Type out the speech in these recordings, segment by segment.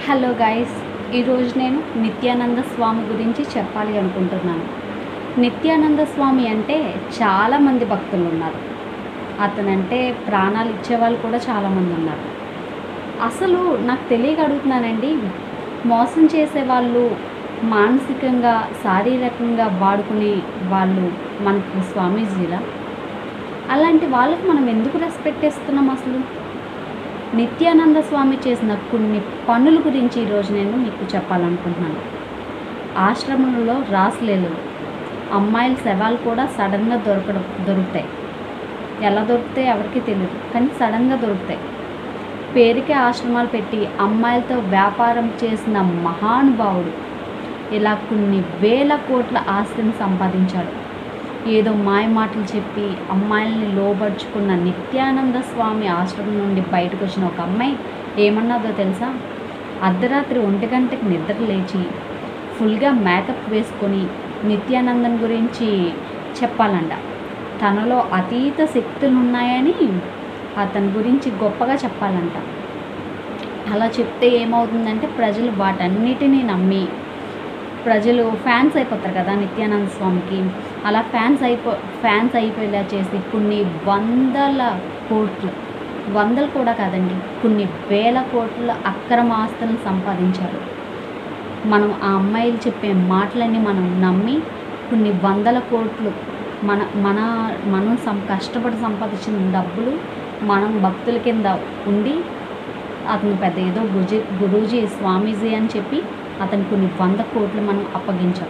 Hello guys ఈరోజు నేను నిత్యానంద స్వామి గురించి చెప్పాలి అనుకుంటున్నాను నిత్యానంద స్వామి అంటే చాలామంది భక్తులు ఉన్నారు అతనంటే ప్రాణాలు ఇచ్చేవాళ్ళు కూడా చాలామంది ఉన్నారు అసలు నాకు తెలియక అడుగుతున్నానండి మోసం చేసే వాళ్ళు మానసికంగా శారీరకంగా వాడుకునే వాళ్ళు మనకు స్వామీజీలా అలాంటి వాళ్ళకి మనం ఎందుకు రెస్పెక్ట్ ఇస్తున్నాం అసలు నిత్యానంద స్వామి చేసిన కొన్ని పనుల గురించి ఈరోజు నేను మీకు చెప్పాలనుకుంటున్నాను ఆశ్రమంలో రాసలేలు అమ్మాయిల శవాలు కూడా సడన్గా దొరకడం దొరుకుతాయి ఎలా దొరుకుతాయి ఎవరికి తెలియదు కానీ సడన్గా దొరుకుతాయి పేరుకే ఆశ్రమాలు పెట్టి అమ్మాయిలతో వ్యాపారం చేసిన మహానుభావుడు ఇలా కొన్ని వేల కోట్ల ఆస్తిని సంపాదించాడు ఏదో మాయ మాటలు చెప్పి అమ్మాయిల్ని లోబడుచుకున్న నిత్యానంద స్వామి ఆశ్రమం నుండి బయటకు వచ్చిన ఒక అమ్మాయి ఏమన్నదో తెలుసా అర్ధరాత్రి ఒంటి గంటకి నిద్ర లేచి ఫుల్గా మేకప్ వేసుకొని నిత్యానందన్ గురించి చెప్పాలంట తనలో అతీత శక్తులు ఉన్నాయని అతని గురించి గొప్పగా చెప్పాలంట అలా చెప్తే ఏమవుతుందంటే ప్రజలు వాటన్నిటినీ నమ్మి ప్రజలు ఫ్యాన్స్ అయిపోతారు కదా నిత్యానంద స్వామికి అలా ఫ్యాన్స్ అయిపో ఫ్యాన్స్ అయిపోయేలా చేసి కొన్ని వందల కోట్లు వందలు కూడా కాదండి కొన్ని వేల కోట్ల అక్రమ ఆస్తులను సంపాదించారు మనం ఆ అమ్మాయిలు చెప్పే మాటలన్నీ మనం నమ్మి కొన్ని వందల కోట్లు మన మన మనం సం కష్టపడి సంపాదించిన డబ్బులు మనం భక్తుల కింద ఉండి అతను పెద్ద ఏదో గురుజీ గురూజీ స్వామీజీ అని చెప్పి అతను కొన్ని వంద కోట్లు మనం అప్పగించాం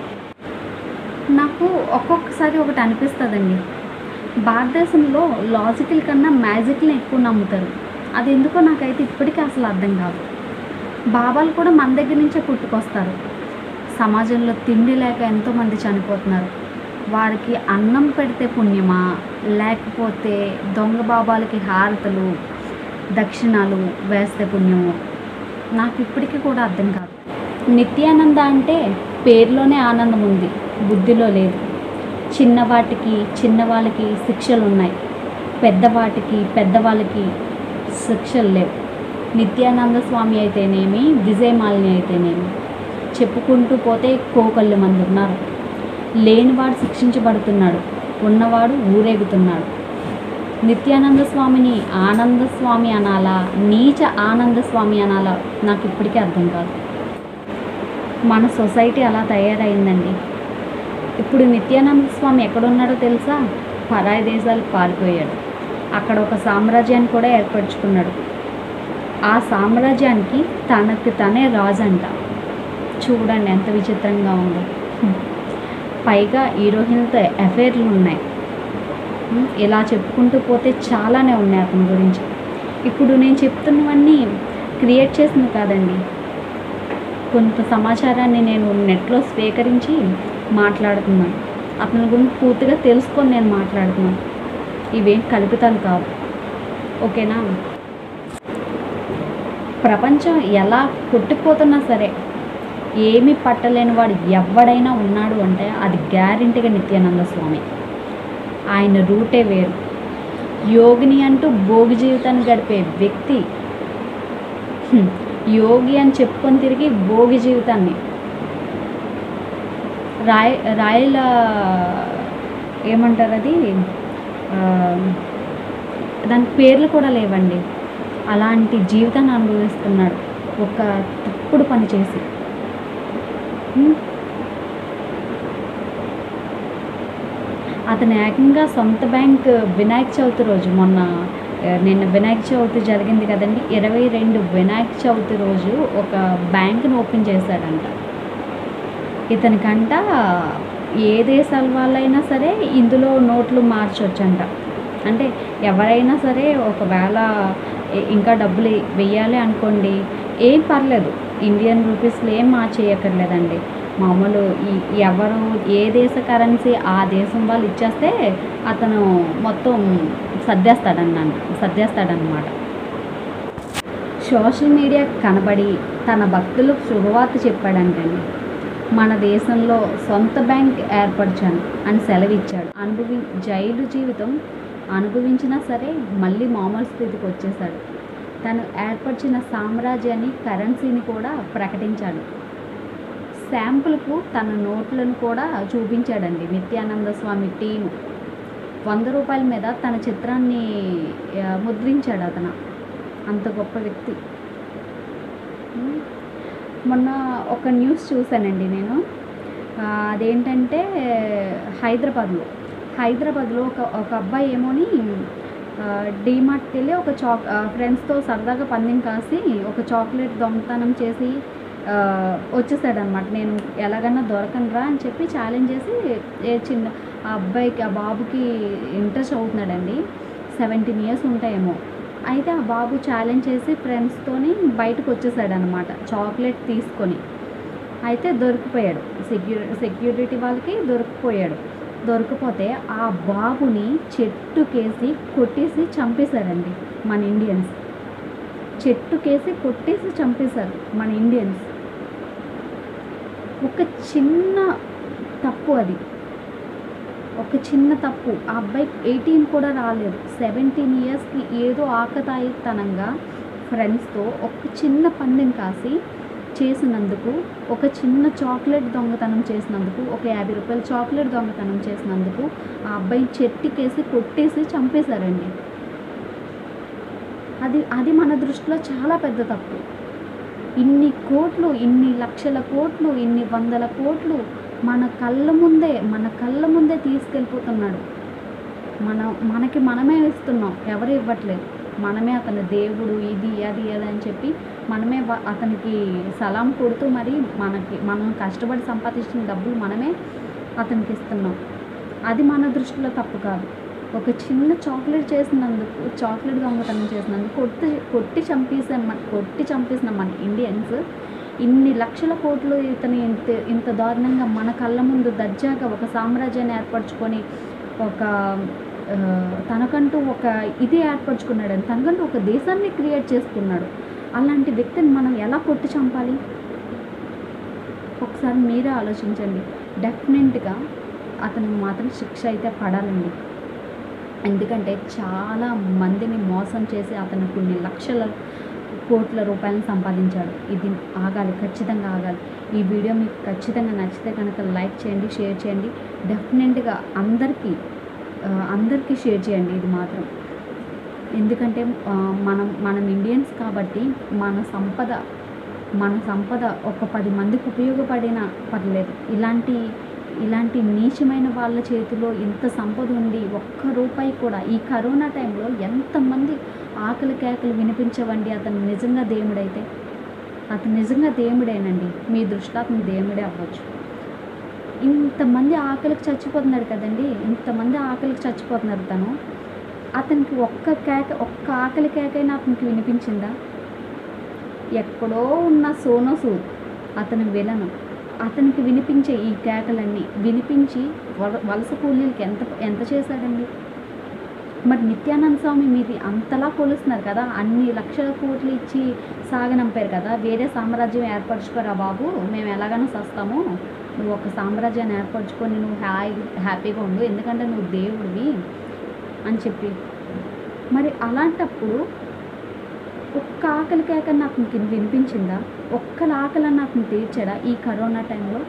నాకు ఒక్కొక్కసారి ఒకటి అనిపిస్తుందండి భారతదేశంలో లాజికల్ కన్నా మ్యాజిక్ని ఎక్కువ నమ్ముతారు అది ఎందుకో నాకైతే ఇప్పటికీ అసలు అర్థం కాదు బాబాలు కూడా మన దగ్గర నుంచే పుట్టుకొస్తారు సమాజంలో తిండి లేక ఎంతోమంది చనిపోతున్నారు వారికి అన్నం పెడితే పుణ్యమా లేకపోతే దొంగ బాబాలకి హారతలు దక్షిణాలు వేస్తే పుణ్యము నాకు ఇప్పటికీ కూడా అర్థం కాదు నిత్యానంద అంటే పేరులోనే ఆనందం ఉంది బుద్ధిలో లేదు చిన్నవాటికి చిన్నవాళ్ళకి శిక్షలు ఉన్నాయి పెద్దవాటికి పెద్దవాళ్ళకి శిక్షలు లేవు నిత్యానంద స్వామి అయితేనేమి విజయమాలిని అయితేనేమి చెప్పుకుంటూ పోతే కోకళ్ళు మంది ఉన్నారు లేనివాడు శిక్షించబడుతున్నాడు ఉన్నవాడు ఊరేగుతున్నాడు నిత్యానంద స్వామిని ఆనంద స్వామి అనాలా నీచ ఆనంద స్వామి అనాలా నాకు ఇప్పటికీ అర్థం కాదు మన సొసైటీ అలా తయారైందండి ఇప్పుడు నిత్యానంద స్వామి ఎక్కడున్నాడో తెలుసా పరాయి దేశాలకు పారిపోయాడు అక్కడ ఒక సామ్రాజ్యాన్ని కూడా ఏర్పరచుకున్నాడు ఆ సామ్రాజ్యానికి తనకి తనే రాజు అంట చూడండి ఎంత విచిత్రంగా ఉందో హ్మ్. పైగా హీరోయిన్తో అఫైర్లు ఉన్నాయి హ్మ్. ఇలా చెప్పుకుంటూ పోతే చాలానే ఉన్నాయి అతని గురించి ఇప్పుడు నేను చెప్తున్నవన్నీ క్రియేట్ చేసింది కాదండి కొంత సమాచారాన్ని నేను నెట్లో స్వీకరించి మాట్లాడుతున్నాను అతని గురించి పూర్తిగా తెలుసుకొని నేను మాట్లాడుతున్నాను ఇవేం కల్పితాలు కావు ఓకేనా ప్రపంచం ఎలా కొట్టుకుపోతున్నా సరే ఏమీ పట్టలేని వాడు ఎవడైనా ఉన్నాడు అంటే అది గ్యారెంటీగా నిత్యానంద స్వామి ఆయన రూటే వేరు యోగిని అంటూ భోగి జీవితాన్ని గడిపే వ్యక్తి హ్మ్, యోగి అని చెప్పుకొని తిరిగి భోగి జీవితాన్ని రాయ రాయల ఏమంటారు అది ఆ, దానికి పేర్లు కూడా లేవండి అలాంటి జీవితాన్ని అనుభవిస్తున్నాడు ఒక తప్పుడు పని చేసి హ్మ్. అతను ఏకంగా సొంత బ్యాంక్ వినాయక చవితి రోజు మొన్న ఆ, నిన్న వినాయక చవితి జరిగింది కదండి ఇరవై రెండు వినాయక చవితి రోజు ఒక బ్యాంక్ను ఓపెన్ చేశాడంట ఇతనికంట ఏ దేశాల వాళ్ళైనా సరే ఇందులో నోట్లు మార్చొచ్చంట అంటే ఎవరైనా సరే ఒకవేళ ఇ- ఇంకా డబ్బులు వెయ్యాలి అనుకోండి ఏం పర్లేదు ఇండియన్ రూపీస్లో ఏం మార్చేయక్కర్లేదండి మామూలు ఈ ఎవరు ఏ దేశ కరెన్సీ ఆ దేశం వాళ్ళు ఇచ్చేస్తే అతను మొత్తం సర్దేస్తాడన్న సర్దేస్తాడనమాట సోషల్ మీడియా కనబడి తన భక్తులకు శుభవార్త చెప్పాడంటండి మన దేశంలో సొంత బ్యాంక్ ఏర్పరిచాను అని సెలవిచ్చాడు అనుభవి జైలు జీవితం అనుభవించినా సరే మళ్ళీ మామూలు స్థితికి వచ్చేసాడు తను ఏర్పరిచిన సామ్రాజ్యాన్ని కరెన్సీని కూడా ప్రకటించాడు శాంపుల్కు తన నోట్లను కూడా చూపించాడండి నిత్యానంద స్వామి టీము వంద రూపాయల మీద తన చిత్రాన్ని ఆ, ముద్రించాడు అతను అంత గొప్ప వ్యక్తి ఉమ్. మొన్న ఒక న్యూస్ చూశానండి నేను ఆ, అదేంటంటే హైదరాబాద్లో హైదరాబాద్లో ఒక ఒక అబ్బాయి ఏమోని డీమార్ట్కి వెళ్ళి ఒక చాక్ ఫ్రెండ్స్తో సరదాగా పందెం కాసి ఒక చాక్లెట్ దొంగతనం చేసి ఆ, వచ్చేసాడనమాట నేను ఎలాగన్నా దొరకనురా అని చెప్పి ఛాలెంజ్ చేసి ఏ చిన్న ఆ అబ్బాయికి ఆ బాబుకి ఇంట్రెస్ట్ అవుతున్నాడండి సెవెంటీన్ ఇయర్స్ ఉంటాయేమో అయితే ఆ బాబు ఛాలెంజ్ చేసి ఫ్రెండ్స్తోని బయటకు వచ్చేసాడనమాట చాక్లెట్ తీసుకొని అయితే దొరికిపోయాడు సెక్యూ సెక్యూరిటీ వాళ్ళకి దొరికిపోయాడు దొరికిపోతే ఆ బాబుని చెట్టుకేసి కొట్టేసి చంపేశారండి మన ఇండియన్స్ చెట్టుకేసి కొట్టేసి చంపేశారు మన ఇండియన్స్ ఒక చిన్న తప్పు అది ఒక చిన్న తప్పు ఆ అబ్బాయి ఎయిటీన్ కూడా రాలేదు సెవెంటీన్ ఇయర్స్కి ఏదో ఆకతాయితనంగా ఫ్రెండ్స్తో ఒక చిన్న పందెం కాసి చేసినందుకు ఒక చిన్న చాక్లెట్ దొంగతనం చేసినందుకు ఒక యాభై రూపాయల చాక్లెట్ దొంగతనం చేసినందుకు ఆ అబ్బాయి చెట్టుకేసి కొట్టేసి చంపేశారండి అది అది మన దృష్టిలో చాలా పెద్ద తప్పు ఇన్ని కోట్లు ఇన్ని లక్షల కోట్లు ఇన్ని వందల కోట్లు మన కళ్ళ ముందే మన కళ్ళ ముందే తీసుకెళ్ళిపోతున్నాడు మన మనకి మనమే ఇస్తున్నాం ఎవరు ఇవ్వట్లేదు మనమే అతని దేవుడు ఇది అది అది అని చెప్పి మనమే వా- అతనికి సలాం కొడుతూ మరి మనకి మనం కష్టపడి సంపాదించిన డబ్బులు మనమే అతనికి ఇస్తున్నాం అది మన దృష్టిలో తప్పు కాదు ఒక చిన్న చాక్లెట్ చేసినందుకు చాక్లెట్ దొంగతనం చేసినందుకు కొట్టి కొట్టి చంపేసాం మన కొట్టి చంపేసిన మన ఇండియన్స్ ఇన్ని లక్షల కోట్లు ఇతని ఇంత ఇంత దారుణంగా మన కళ్ళ ముందు దర్జాగా ఒక సామ్రాజ్యాన్ని ఏర్పరచుకొని ఒక ఆ, తనకంటూ ఒక ఇది ఏర్పరచుకున్నాడు తనకంటూ ఒక దేశాన్ని క్రియేట్ చేసుకున్నాడు అలాంటి వ్యక్తిని మనం ఎలా కొట్టి చంపాలి ఒకసారి మీరే ఆలోచించండి డెఫినెట్గా అతనికి మాత్రం శిక్ష అయితే పడాలండి ఎందుకంటే చాలా మందిని మోసం చేసి అతను కొన్ని లక్షల కోట్ల రూపాయలను సంపాదించాడు ఇది ఆగాలి ఖచ్చితంగా ఆగాలి ఈ వీడియో మీకు ఖచ్చితంగా నచ్చితే కనుక లైక్ చేయండి షేర్ చేయండి డెఫినెట్గా అందరికీ ఆ, అందరికీ షేర్ చేయండి ఇది మాత్రం ఎందుకంటే ఆ, మనం మనం ఇండియన్స్ కాబట్టి మన సంపద మన సంపద ఒక పది మందికి ఉపయోగపడినా పర్లేదు ఇలాంటి ఇలాంటి నీచమైన వాళ్ళ చేతిలో ఇంత సంపద ఉండి ఒక్క రూపాయి కూడా ఈ కరోనా టైంలో ఎంతమంది ఆకలి కేకలు వినిపించవండి అతను నిజంగా దేవుడైతే అతను నిజంగా దేవుడేనండి మీ దృష్టిలో అతను దేవుడే అవ్వచ్చు ఇంతమంది ఆకలికి చచ్చిపోతున్నాడు కదండి ఇంతమంది ఆకలికి చచ్చిపోతున్నారు తను అతనికి ఒక్క కేక ఒక్క ఆకలి కేకైనా అతనికి వినిపించిందా ఎక్కడో ఉన్న సోనో సూద్ అతని విలను అతనికి వినిపించే ఈ కేకలన్నీ వినిపించి వల- వలస కూలీలకి ఎంత ఎంత చేశాడండి మరి నిత్యానంద స్వామి మీది అంతలా కొలుస్తున్నారు కదా అన్ని లక్షల కోట్లు ఇచ్చి సాగనంపారు కదా వేరే సామ్రాజ్యం ఏర్పరచుకోరా బాబు మేము ఎలాగైనా సస్తాము నువ్వు ఒక సామ్రాజ్యాన్ని ఏర్పరచుకొని నువ్వు హ్యాయ్ హ్యాపీగా ఉండు ఎందుకంటే నువ్వు దేవుడివి అని చెప్పి మరి అలాంటప్పుడు ఒక్క ఆకలి కేకన్నా అతనికి వినిపించిందా ఒక్కల ఆకలన్నా అతను తీర్చాడా ఈ కరోనా టైంలో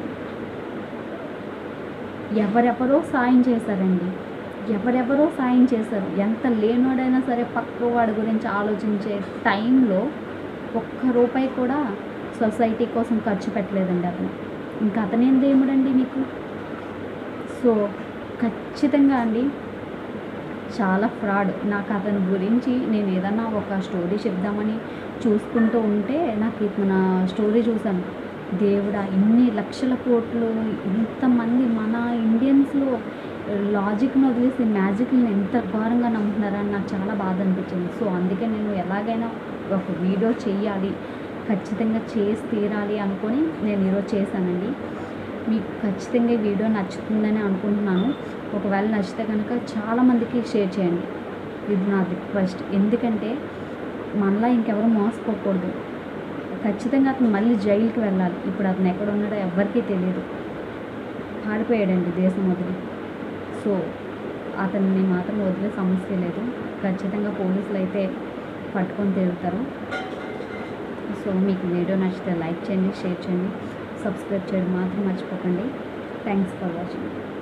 ఎవరెవరో సాయం చేశారండి ఎవరెవరో సాయం చేశారు ఎంత లేనోడైనా సరే పక్క వాడి గురించి ఆలోచించే టైంలో ఒక్క రూపాయి కూడా సొసైటీ కోసం ఖర్చు పెట్టలేదండి అతను ఇంకా అతనేం దేవుడండి మీకు సో ఖచ్చితంగా అండి చాలా ఫ్రాడ్ నాకు అతని గురించి నేను ఏదన్నా ఒక స్టోరీ చెప్దామని చూసుకుంటూ ఉంటే నాకు ఇతను స్టోరీ చూశాను దేవుడా ఇన్ని లక్షల కోట్లు ఇంతమంది మన ఇండియన్స్లో లాజిక్ను వదిలేసి మ్యాజిక్ని ఎంత ఘోరంగా నమ్ముతున్నారని నాకు చాలా బాధ అనిపించింది సో అందుకే నేను ఎలాగైనా ఒక వీడియో చేయాలి ఖచ్చితంగా చేసి తీరాలి అనుకొని నేను ఈరోజు చేశానండి మీకు ఖచ్చితంగా ఈ వీడియో నచ్చుతుందని అనుకుంటున్నాను ఒకవేళ నచ్చితే కనుక చాలామందికి షేర్ చేయండి ఇది నా రిక్వెస్ట్ ఎందుకంటే మనలా ఇంకెవరు మోసపోకూడదు ఖచ్చితంగా అతను మళ్ళీ జైలుకి వెళ్ళాలి ఇప్పుడు అతను ఎక్కడ ఉన్నాడో ఎవరికీ తెలియదు పారిపోయాడండి దేశం వదిలి సో అతన్ని మాత్రం వదిలే సమస్య లేదు ఖచ్చితంగా పోలీసులు అయితే పట్టుకొని తిరుగుతారు సో మీకు వీడియో నచ్చితే లైక్ చేయండి షేర్ చేయండి సబ్స్క్రైబ్ చేయడం మాత్రం మర్చిపోకండి థ్యాంక్స్ ఫర్ వాచింగ్